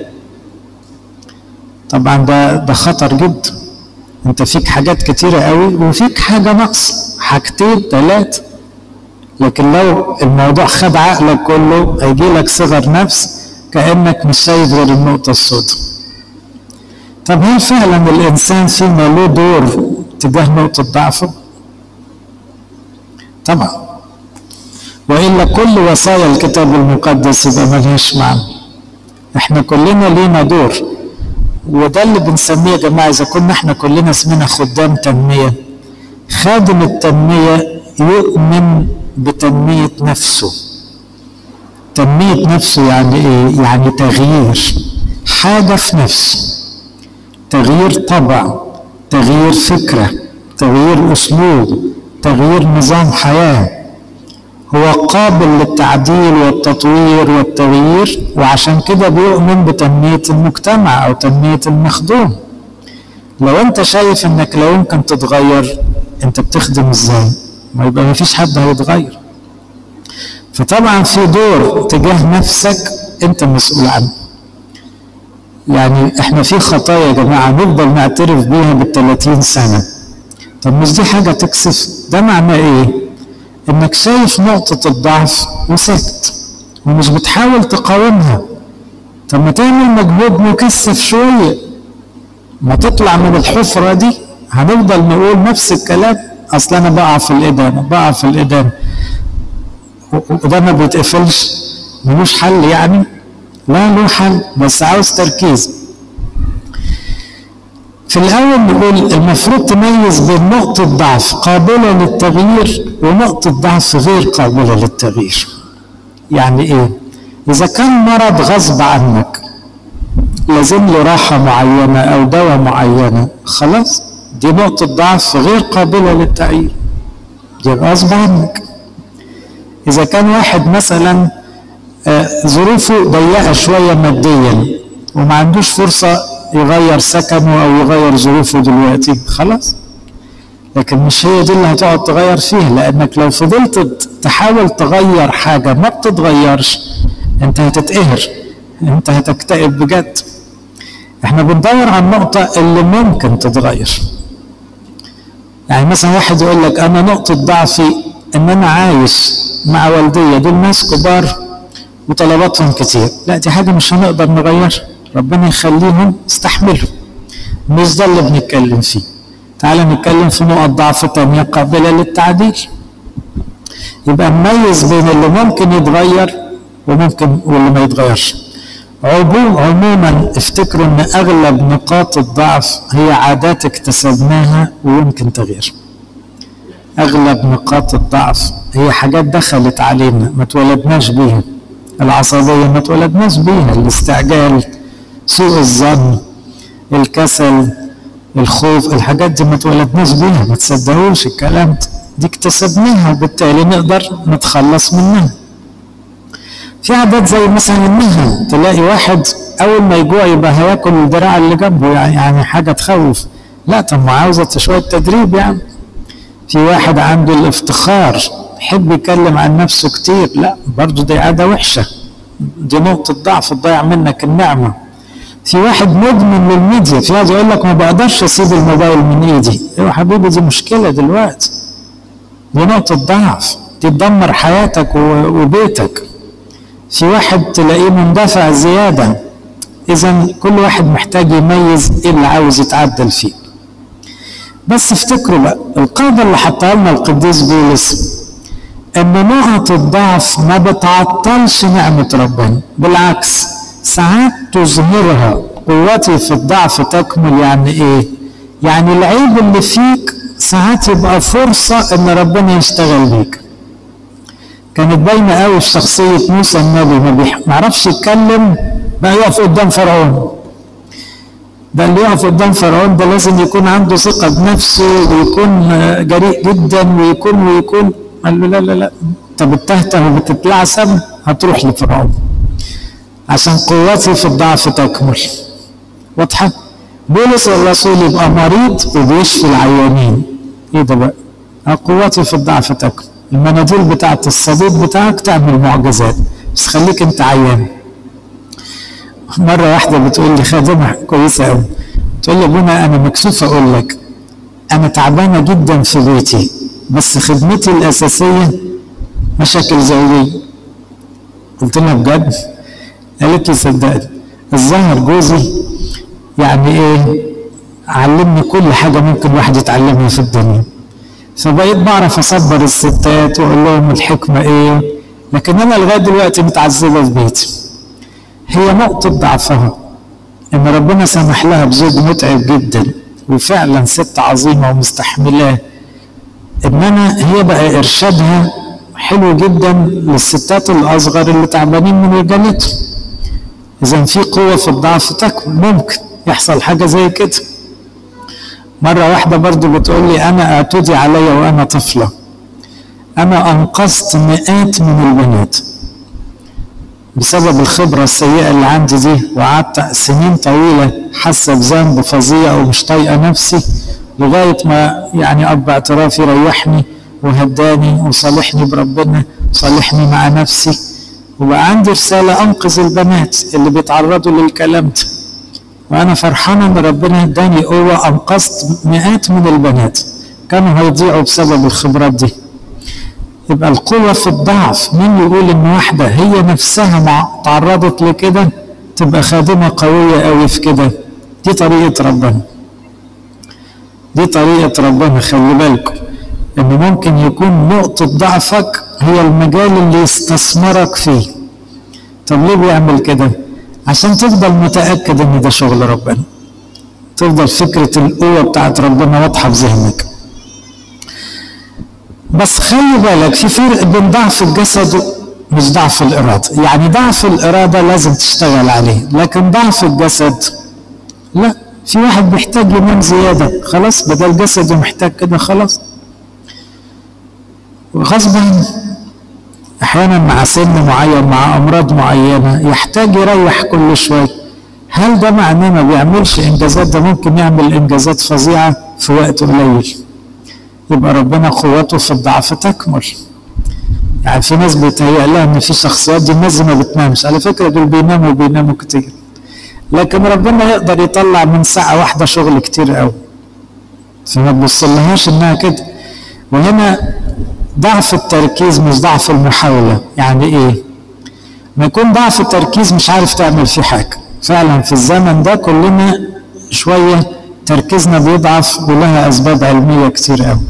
A: طبعا ده ده خطر جدا انت فيك حاجات كتيرة قوي وفيك حاجة نقص حاجتين ثلاثة لكن لو الموضوع خد عقلك كله هيجي لك صغر نفس كأنك مش شايف غير النقطة السوداء طب هل فعلا الانسان فيما له دور تجاه نقطه ضعفه؟ طبعا والا كل وصايا الكتاب المقدس يبقى ملهاش معنى احنا كلنا لينا دور وده اللي بنسميه يا جماعه اذا كنا احنا كلنا اسمنا خدام تنميه خادم التنميه يؤمن بتنميه نفسه تنميه نفسه يعني ايه يعني تغيير حاجه في نفسه تغيير طبع تغيير فكره تغيير اسلوب تغيير نظام حياه هو قابل للتعديل والتطوير والتغيير وعشان كده بيؤمن بتنمية المجتمع أو تنمية المخدوم لو أنت شايف إنك لا يمكن تتغير أنت بتخدم إزاي؟ ما يبقى ما فيش حد هيتغير فطبعا في دور تجاه نفسك أنت مسؤول عنه يعني احنا في خطايا يا جماعة نفضل نعترف بيها بال 30 سنة طب مش دي حاجة تكسف ده معناه ايه؟ انك شايف نقطة الضعف وساكت ومش بتحاول تقاومها طب ما تعمل مجهود مكثف شوية ما تطلع من الحفرة دي هنفضل نقول نفس الكلام اصل انا بقع في الادانة بقع في الادانة وده ما بيتقفلش ملوش حل يعني لا له حل بس عاوز تركيز في الأول نقول المفروض تميز بين نقطة ضعف قابلة للتغيير ونقطة ضعف غير قابلة للتغيير. يعني إيه؟ إذا كان مرض غصب عنك لازم له راحة معينة أو دواء معينة خلاص دي نقطة ضعف غير قابلة للتغيير. دي غصب عنك. إذا كان واحد مثلا ظروفه ضيقة شوية ماديا وما عندوش فرصة يغير سكنه او يغير ظروفه دلوقتي خلاص لكن مش هي دي اللي هتقعد تغير فيها لانك لو فضلت تحاول تغير حاجه ما بتتغيرش انت هتتقهر انت هتكتئب بجد احنا بندور على النقطة اللي ممكن تتغير يعني مثلا واحد يقول لك انا نقطة ضعفي ان انا عايش مع والدية دول ناس كبار وطلباتهم كتير لا دي حاجة مش هنقدر نغيرها ربنا يخليهم يستحملوا مش ده اللي بنتكلم فيه تعال نتكلم في نقط ضعف تانية قابلة للتعديل يبقى نميز بين اللي ممكن يتغير وممكن واللي ما يتغيرش عموم عموما افتكروا ان اغلب نقاط الضعف هي عادات اكتسبناها ويمكن تغيير اغلب نقاط الضعف هي حاجات دخلت علينا ما اتولدناش بيها العصبيه ما اتولدناش بيها الاستعجال سوء الظن الكسل الخوف الحاجات دي ما اتولدناش بيها ما تصدقوش الكلام ده دي اكتسبناها وبالتالي نقدر نتخلص منها في عادات زي مثلا النهي تلاقي واحد اول ما يجوع يبقى هياكل الدراع اللي جنبه يعني, يعني حاجه تخوف لا طب ما عاوزه شويه تدريب يعني في واحد عنده الافتخار يحب يتكلم عن نفسه كتير لا برضه دي عاده وحشه دي نقطه ضعف تضيع منك النعمه في واحد مدمن للميديا في واحد يقول لك ما بقدرش اسيب الموبايل من ايدي يا حبيبي دي مشكله دلوقتي دي نقطه ضعف دي تدمر حياتك وبيتك في واحد تلاقيه مندفع زياده اذا كل واحد محتاج يميز ايه اللي عاوز يتعدل فيه بس افتكروا بقى القاعده اللي حطها لنا القديس بولس ان نقط الضعف ما بتعطلش نعمه ربنا بالعكس ساعات تظهرها قوتي في الضعف تكمل يعني ايه يعني العيب اللي فيك ساعات يبقى فرصة ان ربنا يشتغل بيك كانت باينة قوي في شخصية موسى النبي ما بيعرفش يتكلم بقى يقف قدام فرعون ده اللي يقف قدام فرعون ده لازم يكون عنده ثقة بنفسه ويكون جريء جدا ويكون ويكون قال له لا لا لا انت بتهته وبتتلعثم هتروح لفرعون عشان قوتي في الضعف تكمل واضحة بولس الرسول يبقى مريض وبيشفي العيانين ايه ده بقى قوتي في الضعف تكمل المناديل بتاعت الصديق بتاعك تعمل معجزات بس خليك انت عيان مرة واحدة بتقول لي خادمة كويسة قوي تقول لي ابونا انا مكسوفة اقول لك انا تعبانة جدا في بيتي بس خدمتي الاساسية مشاكل زوجية قلت لها بجد قالت لي صدقني الظاهر جوزي يعني ايه علمني كل حاجة ممكن واحد يتعلمها في الدنيا فبقيت بعرف اصبر الستات واقول لهم الحكمة ايه لكن انا لغاية دلوقتي متعذبة في بيتي هي نقطة ضعفها ان ربنا سمح لها بزوج متعب جدا وفعلا ست عظيمه ومستحملاه انما هي بقى ارشادها حلو جدا للستات الاصغر اللي تعبانين من رجالتهم اذا في قوه في الضعف تكمن ممكن يحصل حاجه زي كده مره واحده برضو بتقول لي انا اعتدي عليا وانا طفله انا انقذت مئات من البنات بسبب الخبره السيئه اللي عندي دي وقعدت سنين طويله حاسه بذنب فظيع ومش طايقه نفسي لغايه ما يعني اب اعترافي ريحني وهداني وصالحني بربنا وصالحني مع نفسي وبقى عندي رسالة أنقذ البنات اللي بيتعرضوا للكلام ده وأنا فرحانة إن ربنا اداني قوة أنقذت مئات من البنات كانوا هيضيعوا بسبب الخبرات دي يبقى القوة في الضعف مين يقول إن واحدة هي نفسها مع تعرضت لكده تبقى خادمة قوية قوي في كده دي طريقة ربنا دي طريقة ربنا خلي بالكم ان ممكن يكون نقطة ضعفك هي المجال اللي يستثمرك فيه طب ليه بيعمل كده عشان تفضل متأكد ان ده شغل ربنا تفضل فكرة القوة بتاعت ربنا واضحة في ذهنك بس خلي بالك في فرق بين ضعف الجسد مش ضعف الإرادة يعني ضعف الإرادة لازم تشتغل عليه لكن ضعف الجسد لا في واحد بيحتاج ينام زيادة خلاص بدل جسده محتاج كده خلاص وغصبا احيانا مع سن معين مع امراض معينه يحتاج يريح كل شويه هل ده معناه ما بيعملش انجازات ده ممكن يعمل انجازات فظيعه في وقت قليل يبقى ربنا قوته في الضعف تكمل يعني في ناس بيتهيأ لها ان في شخصيات دي الناس ما بتنامش على فكره دول بيناموا وبيناموا كتير لكن ربنا يقدر يطلع من ساعه واحده شغل كتير قوي فما تبصلهاش انها كده وهنا ضعف التركيز مش ضعف المحاولة يعني ايه ما يكون ضعف التركيز مش عارف تعمل فيه حاجة فعلا في الزمن ده كلنا شوية تركيزنا بيضعف ولها أسباب علمية كتير قوي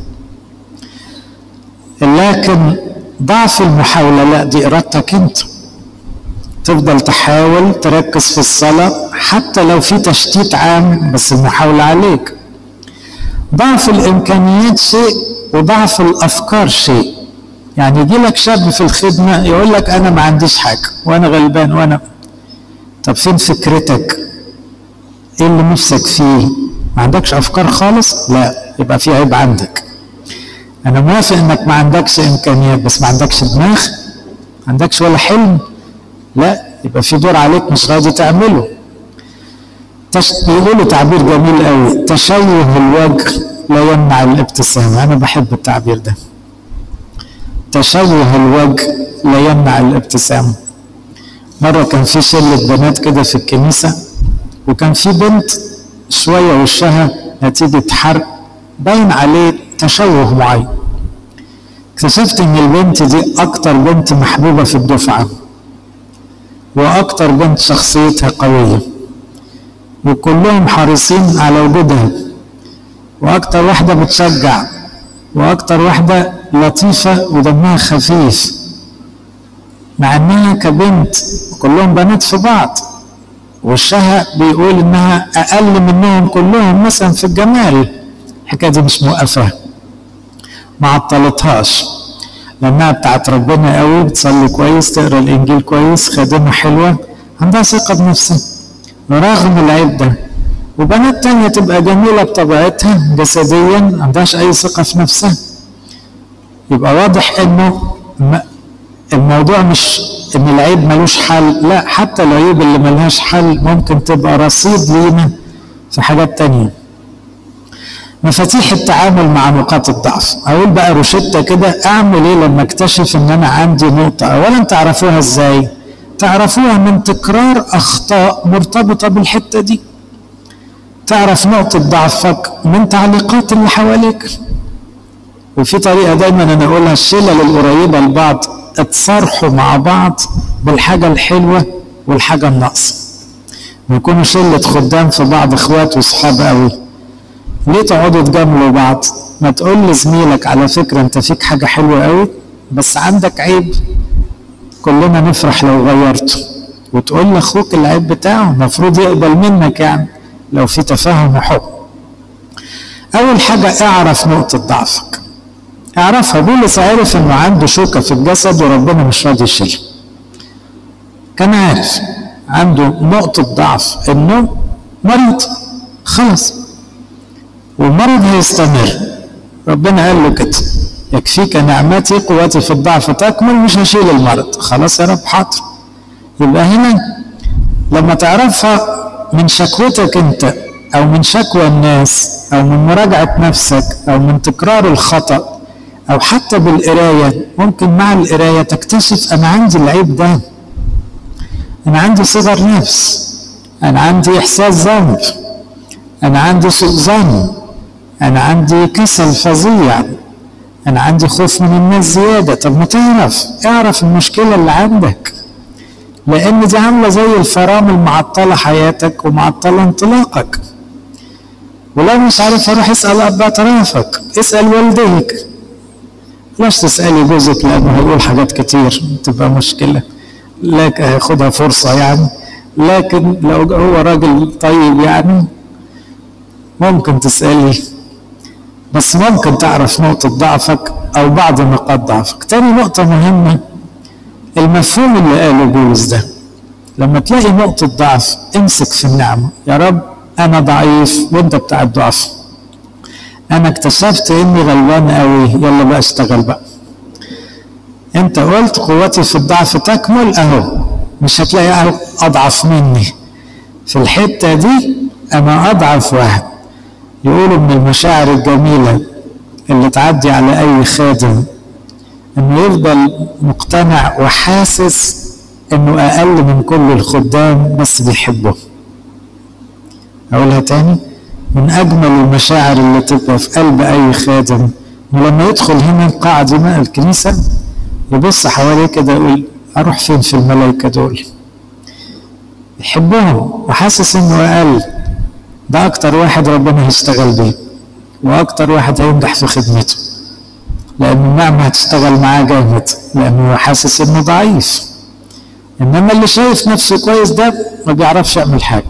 A: لكن ضعف المحاولة لا دي إرادتك أنت تفضل تحاول تركز في الصلاة حتى لو في تشتيت عام بس المحاولة عليك ضعف الإمكانيات شيء وضعف الافكار شيء يعني يجي لك شاب في الخدمه يقول لك انا ما عنديش حاجه وانا غلبان وانا طب فين فكرتك ايه اللي نفسك فيه ما عندكش افكار خالص لا يبقى في عيب عندك انا موافق انك ما عندكش امكانيات بس ما عندكش دماغ ما عندكش ولا حلم لا يبقى في دور عليك مش راضي تعمله تش... بيقولوا تعبير جميل قوي تشوه الوجه لا يمنع الابتسامة أنا بحب التعبير ده تشوه الوجه لا يمنع الابتسامة مرة كان في شلة بنات كده في الكنيسة وكان في بنت شوية وشها نتيجة حرق باين عليه تشوه معين اكتشفت ان البنت دي اكتر بنت محبوبة في الدفعة واكتر بنت شخصيتها قوية وكلهم حريصين على وجودها واكتر واحده بتشجع واكتر واحده لطيفه ودمها خفيف مع انها كبنت كلهم بنات في بعض وشها بيقول انها اقل منهم كلهم مثلا في الجمال الحكايه دي مش موقفه ما عطلتهاش لانها بتاعت ربنا قوي بتصلي كويس تقرا الانجيل كويس خادمه حلوه عندها ثقه بنفسها رغم العيب ده وبنات تانية تبقى جميلة بطبيعتها جسديا ما عندهاش أي ثقة في نفسها يبقى واضح إنه الموضوع مش إن العيب ملوش حل لا حتى العيوب اللي ملهاش حل ممكن تبقى رصيد لينا في حاجات تانية مفاتيح التعامل مع نقاط الضعف أقول بقى روشتة كده أعمل إيه لما أكتشف إن أنا عندي نقطة أولا تعرفوها إزاي تعرفوها من تكرار أخطاء مرتبطة بالحتة دي تعرف نقطة ضعفك من تعليقات اللي حواليك وفي طريقة دايما أنا أقولها الشلل القريبة لبعض اتصارحوا مع بعض بالحاجة الحلوة والحاجة الناقصة ويكونوا شلة خدام في بعض اخوات واصحاب قوي ليه تقعدوا تجاملوا بعض ما تقول لزميلك على فكرة انت فيك حاجة حلوة قوي بس عندك عيب كلنا نفرح لو غيرته وتقول لاخوك العيب بتاعه المفروض يقبل منك يعني لو في تفاهم وحب اول حاجه اعرف نقطه ضعفك اعرفها بولس عرف انه عنده شوكه في الجسد وربنا مش راضي يشيلها كان عارف عنده نقطه ضعف انه مريض خلاص والمرض هيستمر ربنا قال له كده يكفيك نعمتي قوتي في الضعف تكمل مش هشيل المرض خلاص يا رب حاضر يبقى هنا لما تعرفها من شكوتك انت او من شكوى الناس او من مراجعة نفسك او من تكرار الخطأ او حتى بالقراية ممكن مع القراية تكتشف انا عندي العيب ده انا عندي صغر نفس انا عندي احساس ذنب انا عندي سوء ظن انا عندي كسل فظيع انا عندي خوف من الناس زيادة طب ما تعرف اعرف المشكلة اللي عندك لان دي عاملة زي الفرامل معطلة حياتك ومعطلة انطلاقك ولو مش عارف اروح اسأل اب اطرافك اسأل والديك بلاش تسألي جوزك لانه هيقول حاجات كتير تبقى مشكلة لكن هياخدها فرصة يعني لكن لو هو راجل طيب يعني ممكن تسألي بس ممكن تعرف نقطة ضعفك أو بعض نقاط ضعفك تاني نقطة مهمة المفهوم اللي قاله بولس ده لما تلاقي نقطة ضعف امسك في النعمة يا رب أنا ضعيف وأنت بتاع الضعف أنا اكتشفت إني غلبان قوي يلا بقى اشتغل بقى أنت قلت قوتي في الضعف تكمل أهو مش هتلاقي أضعف مني في الحتة دي أنا أضعف واحد يقولوا من المشاعر الجميلة اللي تعدي على أي خادم إنه يفضل مقتنع وحاسس إنه أقل من كل الخدام بس بيحبه. أقولها تاني من أجمل المشاعر اللي تبقى في قلب أي خادم إنه لما يدخل هنا القاعة دي بقى الكنيسة يبص حواليه كده يقول أروح فين في الملائكة دول؟ يحبهم وحاسس إنه أقل ده أكتر واحد ربنا هيشتغل بيه وأكتر واحد هينجح في خدمته لأن النعمة هتشتغل معاه جامد لأنه حاسس إنه ضعيف إنما اللي شايف نفسه كويس ده ما بيعرفش يعمل حاجة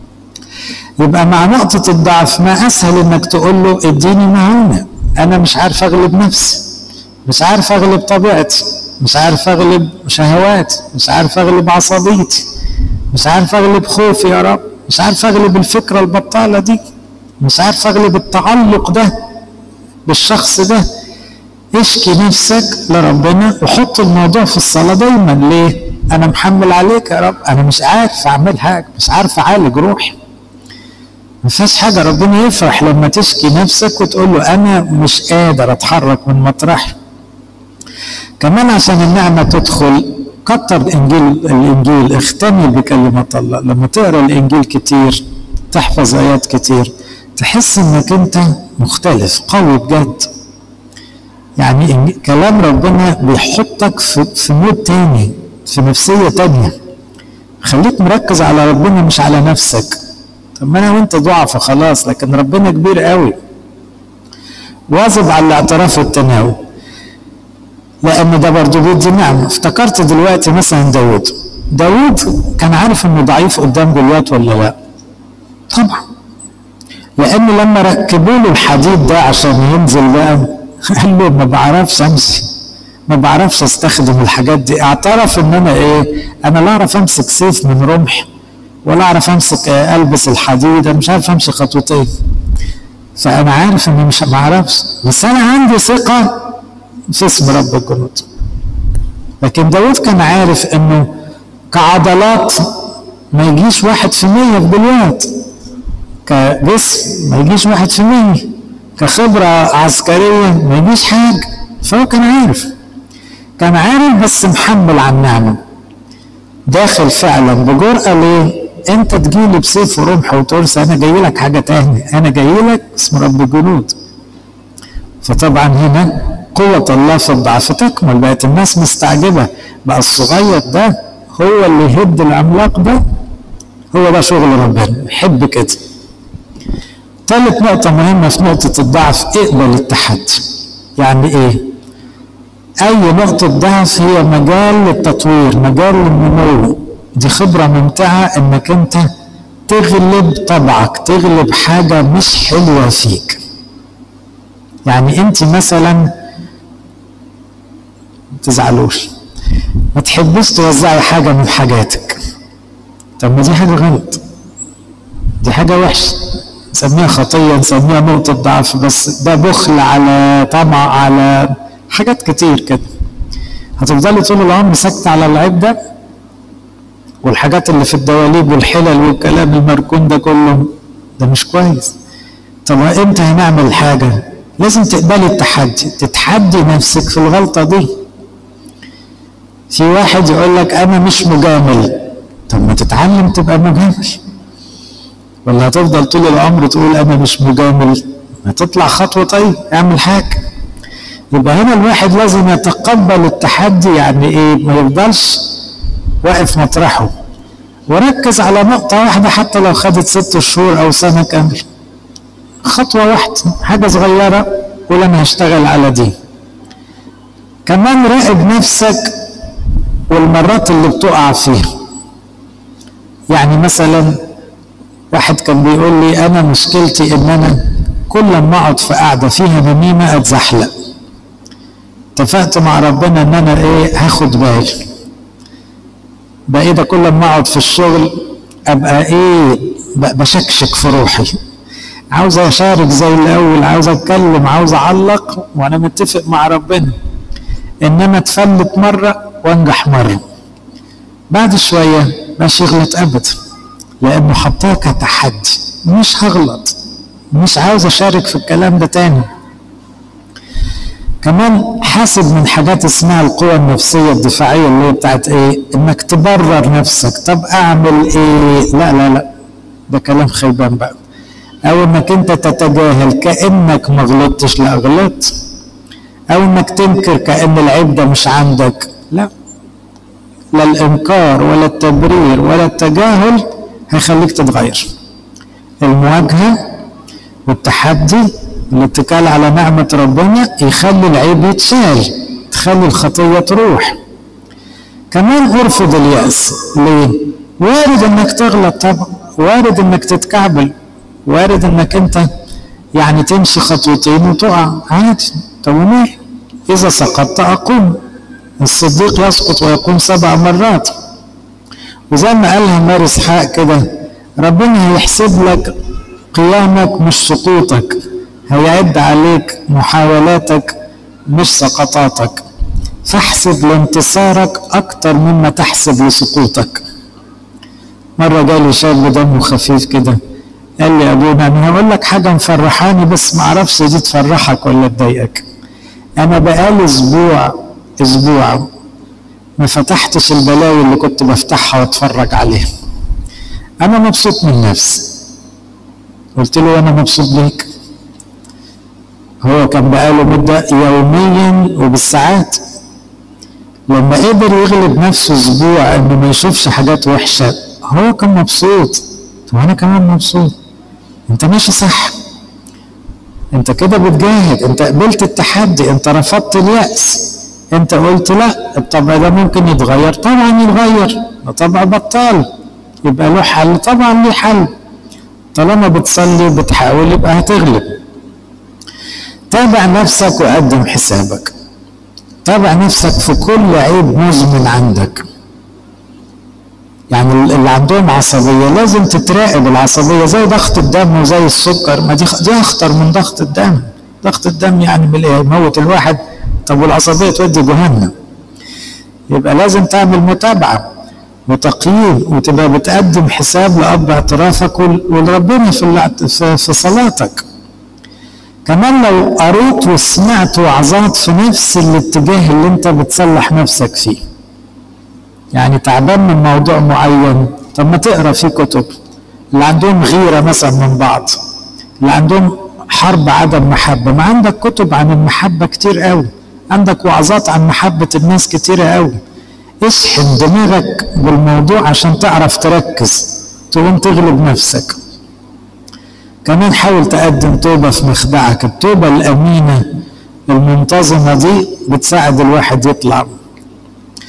A: يبقى مع نقطة الضعف ما أسهل إنك تقول له اديني معونة أنا مش عارف أغلب نفسي مش عارف أغلب طبيعتي مش عارف أغلب شهواتي مش عارف أغلب عصبيتي مش عارف أغلب خوفي يا رب مش عارف اغلب الفكره البطاله دي مش عارف اغلب التعلق ده بالشخص ده اشكي نفسك لربنا وحط الموضوع في الصلاه دايما ليه؟ انا محمل عليك يا رب انا مش عارف اعمل حاجه مش عارف اعالج روحي ما فيهاش حاجه ربنا يفرح لما تشكي نفسك وتقول له انا مش قادر اتحرك من مطرحي كمان عشان النعمه تدخل كتر الانجيل الانجيل اختمي بكلمه الله لما تقرا الانجيل كتير تحفظ ايات كتير تحس انك انت مختلف قوي بجد يعني كلام ربنا بيحطك في, في مود تاني في نفسية تانية خليك مركز على ربنا مش على نفسك طب ما انا وانت ضعف خلاص لكن ربنا كبير قوي واظب على الاعتراف والتناول لان ده برضه بيدي نعمه افتكرت دلوقتي مثلا داود داود كان عارف انه ضعيف قدام جوليات ولا لا طبعا لان لما ركبوا له الحديد ده عشان ينزل بقى قال له ما بعرفش امشي ما بعرفش استخدم الحاجات دي اعترف ان انا ايه انا لا اعرف امسك سيف من رمح ولا اعرف امسك البس الحديد انا مش عارف امشي خطوتين فانا عارف اني مش ما اعرفش بس انا عندي ثقه في اسم رب الجنود لكن داود كان عارف انه كعضلات ما يجيش واحد في مية في دلوقتي كجسم ما يجيش واحد في مية كخبرة عسكرية ما يجيش حاجة فهو كان عارف كان عارف بس محمل على النعمة داخل فعلا بجرأة ليه؟ انت تجيلي بسيف ورمح وتقول انا جاي لك حاجة تاني انا جاي لك اسم رب الجنود فطبعا هنا قوة الله في الضعف تكمل بقت الناس مستعجبة بقى الصغير ده هو اللي يهد العملاق ده هو ده شغل ربنا يحب كده ثالث نقطة مهمة في نقطة الضعف اقبل التحدي يعني ايه اي نقطة ضعف هي مجال للتطوير مجال للنمو دي خبرة ممتعة انك انت تغلب طبعك تغلب حاجة مش حلوة فيك يعني انت مثلا تزعلوش ما تحبوش توزعي حاجة من حاجاتك طب ما دي حاجة غلط دي حاجة وحشة نسميها خطية نسميها نقطة ضعف بس ده بخل على طمع على حاجات كتير كده هتفضلي طول العمر ساكتة على العيب ده والحاجات اللي في الدواليب والحلل والكلام المركون ده كله ده مش كويس طب امتى هنعمل حاجة لازم تقبلي التحدي تتحدي نفسك في الغلطة دي في واحد يقول لك انا مش مجامل طب ما تتعلم تبقى مجامل ولا هتفضل طول العمر تقول انا مش مجامل ما تطلع خطوة طيب اعمل حاجة يبقى هنا الواحد لازم يتقبل التحدي يعني ايه ما يفضلش واقف مطرحه وركز على نقطة واحدة حتى لو خدت ست شهور أو سنة كاملة خطوة واحدة حاجة صغيرة قول أنا هشتغل على دي كمان راقب نفسك والمرات اللي بتقع فيها يعني مثلا واحد كان بيقول لي أنا مشكلتي إن أنا كل ما أقعد في قعدة فيها نميمة أتزحلق اتفقت مع ربنا إن أنا إيه هاخد بالي بقى ده كل ما اقعد في الشغل ابقى ايه بشكشك في روحي عاوز اشارك زي الاول عاوز اتكلم عاوز اعلق وانا متفق مع ربنا انما اتفلت مره وانجح مره بعد شويه مش يغلط ابدا لانه حطاه كتحدي مش هغلط مش عاوز اشارك في الكلام ده تاني كمان حاسب من حاجات اسمها القوى النفسية الدفاعية اللي هي بتاعت ايه انك تبرر نفسك طب اعمل ايه لا لا لا ده كلام خيبان بقى او انك انت تتجاهل كانك ما غلطتش لا غلطت او انك تنكر كان العيب ده مش عندك لا لا الانكار ولا التبرير ولا التجاهل هيخليك تتغير المواجهة والتحدي الاتكال على نعمة ربنا يخلي العيب يتشال تخلي الخطية تروح كمان ارفض اليأس ليه؟ وارد انك تغلط طبعا وارد انك تتكعبل وارد انك انت يعني تمشي خطوتين وتقع عادي طب ومال اذا سقطت اقوم الصديق يسقط ويقوم سبع مرات وزي ما قالها ماري اسحاق كده ربنا هيحسب لك قيامك مش سقوطك هيعد عليك محاولاتك مش سقطاتك فاحسب لانتصارك اكتر مما تحسب لسقوطك مرة جالي شاب دمه خفيف كده قال لي ابونا انا هقول لك حاجة مفرحاني بس معرفش دي تفرحك ولا تضايقك انا بقالي اسبوع اسبوع ما فتحتش البلاوي اللي كنت بفتحها واتفرج عليها انا مبسوط من نفسي قلت له انا مبسوط بيك هو كان بقاله مدة يوميا وبالساعات لما قدر يغلب نفسه اسبوع انه ما يشوفش حاجات وحشة هو كان مبسوط وانا كمان مبسوط انت ماشي صح انت كده بتجاهد انت قبلت التحدي انت رفضت اليأس انت قلت لا الطبع ده ممكن يتغير طبعا يتغير ده طبع بطال يبقى له حل طبعا ليه حل طالما بتصلي وبتحاول يبقى هتغلب تابع نفسك وقدم حسابك تابع نفسك في كل عيب مزمن عندك يعني اللي عندهم عصبية لازم تتراقب العصبية زي ضغط الدم وزي السكر ما دي دي أخطر من ضغط الدم ضغط الدم يعني من ايه يموت الواحد طب والعصبية تودي جهنم يبقى لازم تعمل متابعة وتقييم وتبقى بتقدم حساب لأب اعترافك ولربنا في في صلاتك كمان لو قريت وسمعت وعظات في نفس الاتجاه اللي انت بتصلح نفسك فيه يعني تعبان من موضوع معين طب ما تقرا فيه كتب اللي عندهم غيره مثلا من بعض اللي عندهم حرب عدم محبه ما عندك كتب عن المحبه كتير قوي عندك وعظات عن محبه الناس كتيره قوي اشحن دماغك بالموضوع عشان تعرف تركز تقوم تغلب نفسك كمان حاول تقدم توبة في مخدعك التوبة الأمينة المنتظمة دي بتساعد الواحد يطلع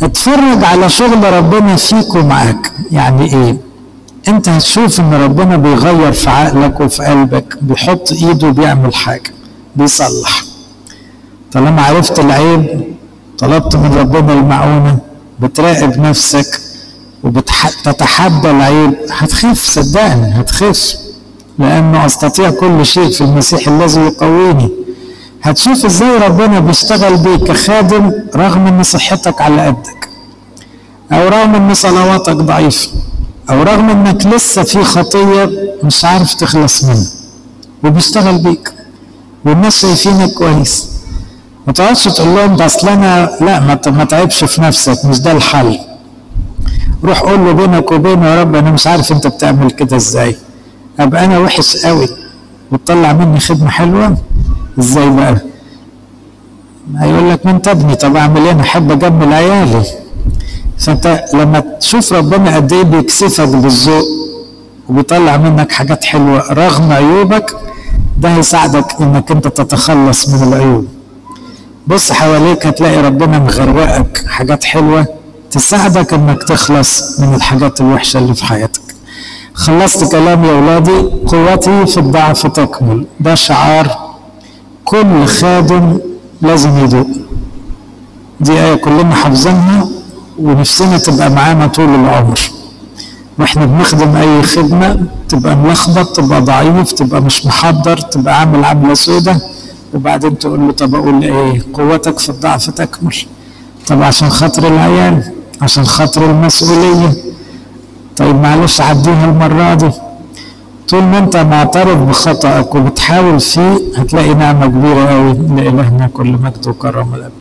A: اتفرج على شغل ربنا فيك ومعاك يعني ايه انت هتشوف ان ربنا بيغير في عقلك وفي قلبك بيحط ايده بيعمل حاجة بيصلح طالما عرفت العيب طلبت من ربنا المعونة بتراقب نفسك وبتتحدى العيب هتخف صدقني هتخف لأنه أستطيع كل شيء في المسيح الذي يقويني هتشوف ازاي ربنا بيشتغل بيك كخادم رغم ان صحتك على قدك او رغم ان صلواتك ضعيفة او رغم انك لسه في خطية مش عارف تخلص منها وبيشتغل بيك والناس شايفينك كويس ما تقعدش تقول لهم ده اصل انا لا ما تعبش في نفسك مش ده الحل روح قول له بينك وبينه يا رب انا مش عارف انت بتعمل كده ازاي ابقى انا وحش قوي وتطلع مني خدمه حلوه ازاي بقى هيقول لك ما انت ابني طب اعمل ايه انا احب اجمل عيالي فانت لما تشوف ربنا قد ايه بيكسفك بالذوق وبيطلع منك حاجات حلوه رغم عيوبك ده هيساعدك انك انت تتخلص من العيوب بص حواليك هتلاقي ربنا مغرقك حاجات حلوه تساعدك انك تخلص من الحاجات الوحشه اللي في حياتك خلصت كلام يا اولادي قوتي في الضعف تكمل ده شعار كل خادم لازم يدوق دي آية كلنا حافظينها ونفسنا تبقى معانا طول العمر واحنا بنخدم اي خدمة تبقى ملخبط تبقى ضعيف تبقى مش محضر تبقى عامل عاملة سودة وبعدين تقول له طب اقول ايه قوتك في الضعف تكمل طب عشان خاطر العيال عشان خاطر المسؤولية طيب معلش عديها المرة دي طول ما انت معترف بخطأك وبتحاول فيه هتلاقي نعمة كبيرة قوي لإلهنا كل مجد وكرم الأبد